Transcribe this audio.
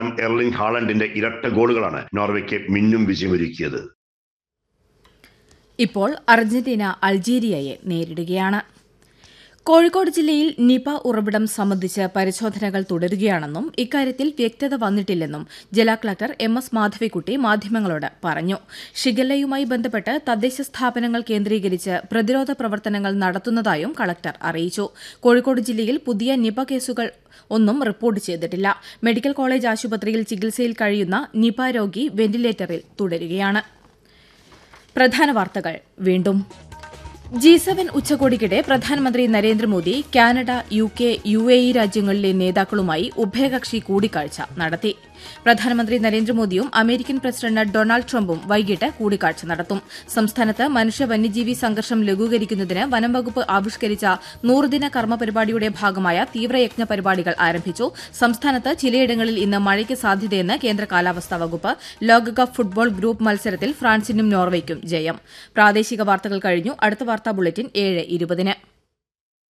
Erling ഹാളണ്ടിന്റെ ഇരട്ട ഗോളുകളാണ് നോർവേക്ക് മിന്നും വിജയമൊരുക്കിയത് ഇപ്പോൾ അർജന്റീന അൾജീരിയയെ നേരിടുകയാണ് കോഴിക്കോട് ജില്ലയിൽ നിപ ഉറവിടം സംബന്ധിച്ച് പരിശോധനകൾ തുടരുകയാണെന്നും ഇക്കാര്യത്തിൽ വ്യക്തത വന്നിട്ടില്ലെന്നും ജില്ലാ കളക്ടർ എം എസ് മാധവിക്കുട്ടി മാധ്യമങ്ങളോട് പറഞ്ഞു ഷിഗല്ലയുമായി ബന്ധപ്പെട്ട് തദ്ദേശ സ്ഥാപനങ്ങൾ കേന്ദ്രീകരിച്ച് പ്രതിരോധ പ്രവർത്തനങ്ങൾ നടത്തുന്നതായും കളക്ടർ അറിയിച്ചു കോഴിക്കോട് ജില്ലയിൽ പുതിയ നിപ കേസുകൾ ഒന്നും റിപ്പോർട്ട് ചെയ്തിട്ടില്ല മെഡിക്കൽ കോളേജ് ആശുപത്രിയിൽ ചികിത്സയിൽ കഴിയുന്ന നിപ രോഗി വെന്റിലേറ്ററിൽ തുടരുകയാണ് പ്രധാന വാർത്തകൾ വീണ്ടും ജി സെവൻ ഉച്ചകോടിക്കിടെ പ്രധാനമന്ത്രി Narendra Modi Canada U K U A E രാജ്യങ്ങളിലെ നേതാക്കളുമായി ഉഭയകക്ഷി കൂടിക്കാഴ്ച നടത്തി പ്രധാനമന്ത്രി നരേന്ദ്രമോദിയും അമേരിക്കൻ പ്രസിഡന്റ് ഡൊണാൾഡ് ട്രംപും വൈകിട്ട് കൂടിക്കാഴ്ച നടത്തും സംസ്ഥാനത്ത് മനുഷ്യ വന്യജീവി സംഘർഷം ലഘൂകരിക്കുന്നതിന് വനം വകുപ്പ് ആവിഷ്കരിച്ച നൂറുദിന കർമ്മ പരിപാടിയുടെ ഭാഗമായ തീവ്രയജ്ഞ പരിപാടികൾ ആരംഭിച്ചു സംസ്ഥാനത്ത് ചിലയിടങ്ങളിൽ ഇന്ന് മഴയ്ക്ക് സാധ്യതയെന്ന് കേന്ദ്ര കാലാവസ്ഥാ വകുപ്പ് ലോകകപ്പ് ഫുട്ബോൾ ഗ്രൂപ്പ് മത്സരത്തിൽ ഫ്രാൻസിനും നോർവേയ്ക്കും ജയം പ്രാദേശിക വാർത്തകൾ കഴിഞ്ഞു അടുത്ത വാർത്താ ബുള്ളറ്റിൻ ഏഴ് ഇരുപതിന്